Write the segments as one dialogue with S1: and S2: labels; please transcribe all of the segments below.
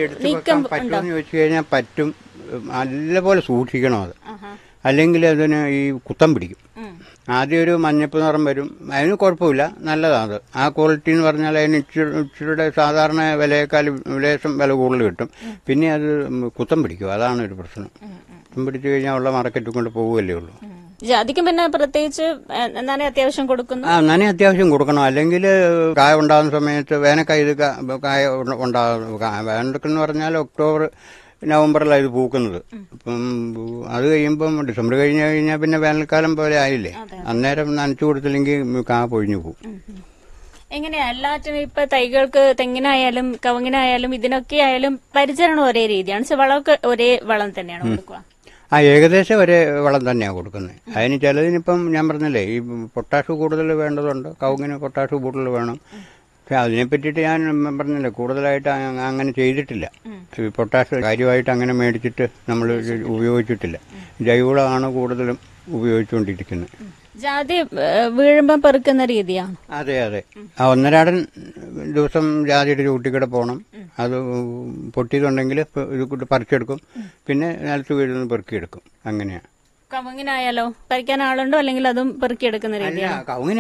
S1: എടുത്ത് വെക്കാൻ പറ്റുമെന്ന് ചോദിച്ചു കഴിഞ്ഞാൽ പറ്റും നല്ലപോലെ സൂക്ഷിക്കണം അത് അല്ലെങ്കിൽ അതിന് ഈ കുത്തം പിടിക്കും ആദ്യം ഒരു മഞ്ഞപ്പ് നിറം വരും അതിന് കുഴപ്പമില്ല നല്ലതാണ് അത് ആ ക്വാളിറ്റി എന്ന് പറഞ്ഞാൽ അതിന് ഇച്ചിരി ഇച്ചിരിയുടെ സാധാരണ വിലയേക്കാൾ ലേശം വില കൂടുതൽ കിട്ടും പിന്നെ അത് കുത്തം പിടിക്കും അതാണ് ഒരു പ്രശ്നം കുത്തം പിടിച്ചു കഴിഞ്ഞാൽ ഉള്ള മാർക്കറ്റിൽ കൊണ്ട് പോവുകയല്ലേ ഉള്ളൂ
S2: ജാതിക്കും പിന്നെ പ്രത്യേകിച്ച് എന്താണ് അത്യാവശ്യം കൊടുക്കുന്നു
S1: ആ നന അത്യാവശ്യം കൊടുക്കണം അല്ലെങ്കിൽ കായ ഉണ്ടാകുന്ന സമയത്ത് വേനൽക്കായ ഇത് കാ- കായ ഉണ്ടാകും വേനൽക്കെന്ന് പറഞ്ഞാൽ ഒക്ടോബർ നവംബറിലാണ് ഇത് പൂക്കുന്നത് അപ്പം അത് കഴിയുമ്പം ഡിസംബർ കഴിഞ്ഞ് കഴിഞ്ഞാൽ പിന്നെ വേനൽക്കാലം പോലെ ആയില്ലേ അന്നേരം നനച്ചു കൊടുത്തില്ലെങ്കിൽ കാ പൊഴിഞ്ഞു പോകും
S2: എങ്ങനെയാ എല്ലാറ്റിനും ഇപ്പൊ തൈകൾക്ക് തെങ്ങിനായാലും കവുങ്ങിനായാലും ഇതിനൊക്കെ ആയാലും പരിചരണം ഒരേ രീതിയാണ് പക്ഷെ വളമൊക്കെ ഒരേ വളം തന്നെയാണ് കൊടുക്കുക
S1: ആ ഏകദേശം ഒരേ വളം തന്നെയാണ് കൊടുക്കുന്നത് അതിന് ചിലതിനിപ്പം ഞാൻ പറഞ്ഞില്ലേ ഈ പൊട്ടാഷ് കൂടുതൽ വേണ്ടതുണ്ട് കവുങ്ങിന് പൊട്ടാഷ് കൂടുതൽ വേണം പക്ഷെ അതിനെ പറ്റിയിട്ട് ഞാൻ പറഞ്ഞില്ലേ കൂടുതലായിട്ട് അ- അങ്ങനെ ചെയ്തിട്ടില്ല ഈ പൊട്ടാഷ് കാര്യമായിട്ട് അങ്ങനെ മേടിച്ചിട്ട് നമ്മൾ ഉപയോഗിച്ചിട്ടില്ല ജൈവവളമാണ് കൂടുതലും ഉപയോഗിച്ചുകൊണ്ടിരിക്കുന്നത്
S2: ജാതി ഏഹ്, വീഴുമ്പം പെറുക്കുന്ന രീതിയാണ്
S1: അതെ അതെ ആ ഒന്നരാടൻ ദിവസം ജാതിയുടെ ചൂട്ടിക്കൂടെ പോകണം അത് പൊട്ടിയതുണ്ടെങ്കിൽ ഇത് കൂട്ട് പറിച്ചെടുക്കും പിന്നെ നിലത്ത് വീഴുന്ന പെറുക്കിയെടുക്കും അങ്ങനെയാണ്
S2: കവുങ്ങിനായാലോ പറിക്കാൻ ആളുണ്ടോ അല്ലെങ്കിൽ അതും പെറുക്കിയെടുക്കുന്ന
S1: അല്ല
S2: രീതിയാണ്
S1: കവുങ്ങിന്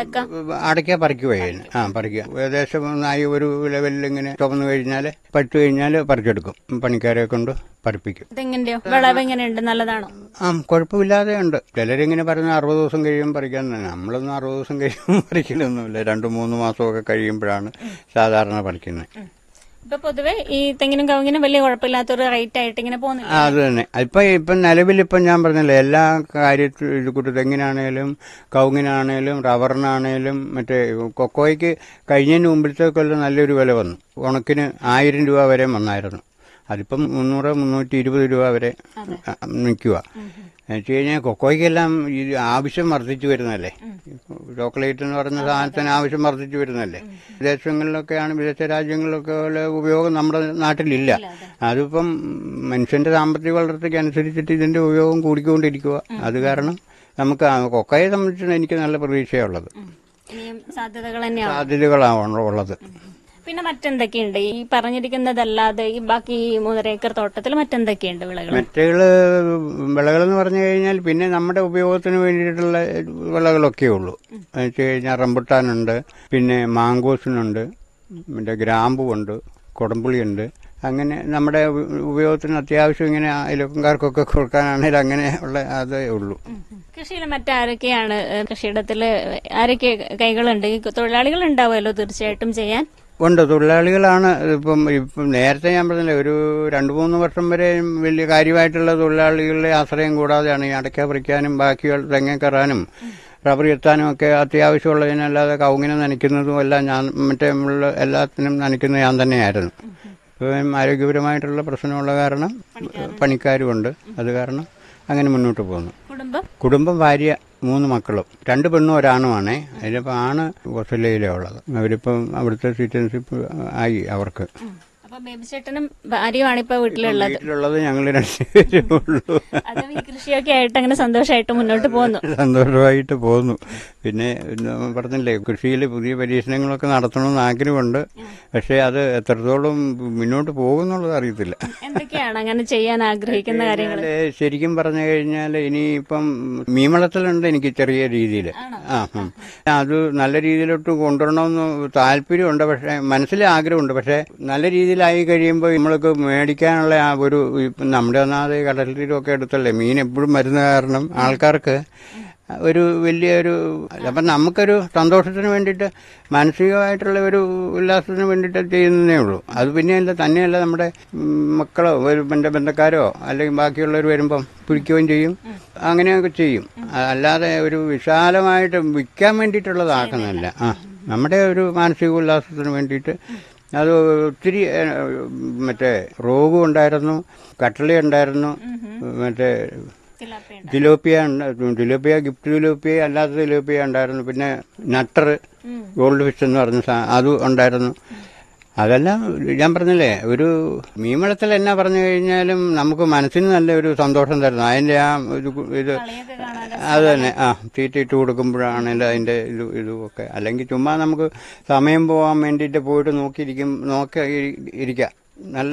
S1: അടയ്ക്ക പറിക്കുകയായിരുന്നു ആ പറിക്കുക ഏകദേശം നായി ഒരു ലെവലിൽ ഇങ്ങനെ ചുമന്നു കഴിഞ്ഞാൽ പറ്റു കഴിഞ്ഞാൽ പറിച്ചെടുക്കും പണിക്കാരെ കൊണ്ട് പറിപ്പിക്കും
S2: തെങ്ങിന്റെയോ വിളവ് എങ്ങനെയുണ്ട് നല്ലതാണോ
S1: ആ കുഴപ്പമില്ലാതെ ഉണ്ട് ചിലരിങ്ങനെ പറയുന്ന അറുപത് ദിവസം കഴിയുമ്പോൾ പറിക്കാൻ തന്നെ നമ്മളൊന്നും അറുപത് ദിവസം കഴിയുമ്പോൾ പറിക്കലൊന്നുമില്ല രണ്ട് മൂന്ന് മാസമൊക്കെ കഴിയുമ്പോഴാണ് സാധാരണ പറിക്കുന്നത്
S2: ഇപ്പൊ പൊതുവെ ഈ തെങ്ങിനും കവുങ്ങിനും വലിയ കുഴപ്പമില്ലാത്തൊരു റേറ്റ് ആയിട്ട് ഇങ്ങനെ പോകുന്നില്ല
S1: ആ, അത് തന്നെ ഇപ്പൊ ഇപ്പം നിലവിലിപ്പം ഞാൻ പറഞ്ഞില്ലേ എല്ലാ കാര്യത്തിലും ഇത് കൂട്ട് തെങ്ങിനാണേലും കവുങ്ങിനാണേലും റബ്ബറിനാണേലും മറ്റേ കൊക്കോയ്ക്ക് കഴിഞ്ഞതിന് മുമ്പിലത്തെ കൊല്ലം നല്ലൊരു വില വന്നു ഉണക്കിന് ആയിരം രൂപ വരെ വന്നായിരുന്നു അതിപ്പം മുന്നൂറ് മുന്നൂറ്റി ഇരുപത് രൂപ വരെ നിൽക്കുക വെച്ച് കഴിഞ്ഞാൽ കൊക്കോയ്ക്കെല്ലാം ഈ ആവശ്യം വർദ്ധിച്ചു വരുന്നല്ലേ ചോക്ലേറ്റ് എന്ന് പറയുന്ന സാധനത്തിന് ആവശ്യം വർദ്ധിച്ചു വരുന്നല്ലേ വിദേശങ്ങളിലൊക്കെയാണ് വിദേശ രാജ്യങ്ങളിലൊക്കെ ഉള്ള ഉപയോഗം നമ്മുടെ നാട്ടിലില്ല അതിപ്പം മനുഷ്യന്റെ സാമ്പത്തിക വളർച്ചയ്ക്ക് അനുസരിച്ചിട്ട് ഇതിന്റെ ഉപയോഗം കൂടിക്കൊണ്ടിരിക്കുക അത് കാരണം നമുക്ക് ആ കൊക്കയെ സംബന്ധിച്ച് എനിക്ക് നല്ല പ്രതീക്ഷയുള്ളത്
S2: ഇനിയും സാധ്യതകൾ തന്നെയാണ്
S1: സാധ്യതകളാണ് ഉള്ളത്
S2: പിന്നെ മറ്റെന്തൊക്കെയുണ്ട് ഈ പറഞ്ഞിരിക്കുന്നതല്ലാതെ ഈ ബാക്കി ഈ മൂന്നര ഏക്കർ തോട്ടത്തിൽ മറ്റെന്തൊക്കെയുണ്ട് വിളകൾ
S1: മറ്റുകള് വിളകളെന്ന് പറഞ്ഞു കഴിഞ്ഞാൽ പിന്നെ നമ്മുടെ ഉപയോഗത്തിന് വേണ്ടിയിട്ടുള്ള വിളകളൊക്കെ ഉള്ളൂ എന്ന് വെച്ച് കഴിഞ്ഞാൽ റംബുട്ടാനുണ്ട് പിന്നെ മാങ്കോസിനുണ്ട് പിന്നെ ഗ്രാമ്പുണ്ട് കുടംപുളിയുണ്ട് അങ്ങനെ നമ്മുടെ ഉപ- ഉപയോഗത്തിന് അത്യാവശ്യം ഇങ്ങനെ അയൽവക്കംകാർക്കൊക്കെ കൊടുക്കാനാണെങ്കിൽ അങ്ങനെ ഉള്ള അതേ ഉള്ളൂ
S2: കൃഷിയിൽ മറ്റാരൊക്കെയാണ് ഏഹ്, കൃഷിയിടത്തില് ആരൊക്കെ കൈകളുണ്ട് ഈ തൊഴിലാളികൾ ഉണ്ടാവുമല്ലോ തീർച്ചയായിട്ടും ചെയ്യാൻ
S1: ഉണ്ട് തൊഴിലാളികളാണ് ഇപ്പം ഇപ്പം നേരത്തെ ഞാൻ പറഞ്ഞില്ലേ ഒരു രണ്ട് മൂന്ന് വർഷം വരെ വലിയ കാര്യമായിട്ടുള്ള തൊഴിലാളികളുടെ ആശ്രയം കൂടാതെയാണ് ഈ അടയ്ക്ക പറിക്കാനും ബാക്കിയുള്ള തെങ്ങ കയറാനും റബ്ബർ എത്താനും ഒക്കെ അത്യാവശ്യമുള്ളതിനല്ലാതെ കവുങ്ങിനെ നനയ്ക്കുന്നതും എല്ലാം ഞാൻ മറ്റേ ഉള്ള എല്ലാത്തിനും നനയ്ക്കുന്നത് ഞാൻ തന്നെയായിരുന്നു ഇപ്പം ആരോഗ്യപരമായിട്ടുള്ള പ്രശ്നമുള്ള കാരണം പണിക്കാരുമുണ്ട് അത് കാരണം അങ്ങനെ മുന്നോട്ട് പോകുന്നു
S2: കുടുംബം
S1: കുടുംബം ഭാര്യ മൂന്ന് മക്കളും രണ്ട് പെണ്ണും ഒരാണുമാണേ അതിലിപ്പോൾ ആണ് ഓസ്ട്രേലിയയിലാണ് ഉള്ളത് അവരിപ്പം അവിടുത്തെ സിറ്റിസൺഷിപ്പ് ആയി അവർക്ക്
S2: അപ്പൊ ബേബി ചേട്ടനും ഭാര്യയുമാണ് ഇപ്പൊ വീട്ടിലുള്ളത്
S1: വീട്ടിലുള്ളത് ഞങ്ങൾ രണ്ടുപേരേ ഉള്ളൂ
S2: അതും ഈ കൃഷിയൊക്കെ ആയിട്ട് അങ്ങനെ സന്തോഷമായിട്ട് മുന്നോട്ട് പോകുന്നു
S1: സന്തോഷമായിട്ട് പോകുന്നു പിന്നെ നമ്മൾ പറഞ്ഞില്ലേ കൃഷിയിൽ പുതിയ പരീക്ഷണങ്ങളൊക്കെ നടത്തണമെന്ന് ആഗ്രഹമുണ്ട് പക്ഷേ അത് എത്രത്തോളം മുന്നോട്ട് പോകുന്നുള്ളത് അറിയത്തില്ല
S2: എന്തൊക്കെയാണ് അങ്ങനെ ചെയ്യാൻ ആഗ്രഹിക്കുന്ന കാര്യങ്ങൾ
S1: കഴിഞ്ഞാല് ശരിക്കും പറഞ്ഞു കഴിഞ്ഞാൽ ഇനിയിപ്പം മീൻവളത്തിലുണ്ട് എനിക്ക് ചെറിയ രീതിയിൽ ആ ഉം. അത് നല്ല രീതിയിലോട്ട് കൊണ്ടുവരണമെന്ന് താല്പര്യമുണ്ട് പക്ഷേ മനസ്സിൽ ആഗ്രഹമുണ്ട് പക്ഷേ നല്ല രീതിയിലായി കഴിയുമ്പോൾ നമ്മൾക്ക് മേടിക്കാനുള്ള ആ ഒരു ഇപ്പം നമ്മുടെ ഒന്നാമത് കടലിലൊക്കെ എടുത്തല്ലേ മീൻ എപ്പോഴും വരുന്ന കാരണം ആൾക്കാർക്ക് ഒരു വലിയൊരു അപ്പം നമുക്കൊരു സന്തോഷത്തിന് വേണ്ടിയിട്ട് മാനസികമായിട്ടുള്ള ഒരു ഉല്ലാസത്തിന് വേണ്ടിയിട്ട് ചെയ്യുന്നതേ ഉള്ളൂ അത് പിന്നെയല്ല തന്നെയല്ല നമ്മുടെ ഉം, മക്കളോ ഒരു എൻ്റെ ബന്ധക്കാരോ അല്ലെങ്കിൽ ബാക്കിയുള്ളവർ വരുമ്പം പിടിക്കുകയും ചെയ്യും അങ്ങനെയൊക്കെ ചെയ്യും അ- അല്ലാതെ ഒരു വിശാലമായിട്ട് വിൽക്കാൻ വേണ്ടിയിട്ടുള്ളതാക്കുന്നില്ല ആ നമ്മുടെ ഒരു മാനസിക ഉല്ലാസത്തിന് വേണ്ടിയിട്ട് അത് ഒത്തിരി ഏ, മറ്റേ റോഗും ഉണ്ടായിരുന്നു കട്ടളി ഉണ്ടായിരുന്നു മറ്റേ
S2: തിലാപ്പിയുണ്ട്.
S1: തിലോപ്പിയ ഉണ്ട്- തിലോപ്പിയ ഗിഫ്റ്റ് തിലോപ്പിയ അല്ലാത്ത തിലോപ്പിയ ഉണ്ടായിരുന്നു പിന്നെ നട്ടർ ഗോൾഡ് ഫിഷ് എന്ന് പറഞ്ഞ സാ- അത് ഉണ്ടായിരുന്നു അതെല്ലാം ഞാൻ പറഞ്ഞില്ലേ ഒരു മീൻവളത്തിൽ എന്നാ പറഞ്ഞു കഴിഞ്ഞാലും നമുക്ക് മനസ്സിന് നല്ല ഒരു സന്തോഷം തരുന്നു അതിന്റെ ആ ഇത് കു- ഇത്
S2: കളിയൊക്കെ കാണാൻ
S1: അത് തന്നെ ആ തീറ്റ ഇട്ട് കൊടുക്കുമ്പോഴാണെങ്കിലും അതിന്റെ ഇത് ഇതുമൊക്കെ അല്ലെങ്കിൽ ചുമ്മാ നമുക്ക് സമയം പോകാൻ വേണ്ടിയിട്ട് പോയിട്ട് നോക്കിയിരിക്കും നോക്കി ഇരിക്കാം നല്ല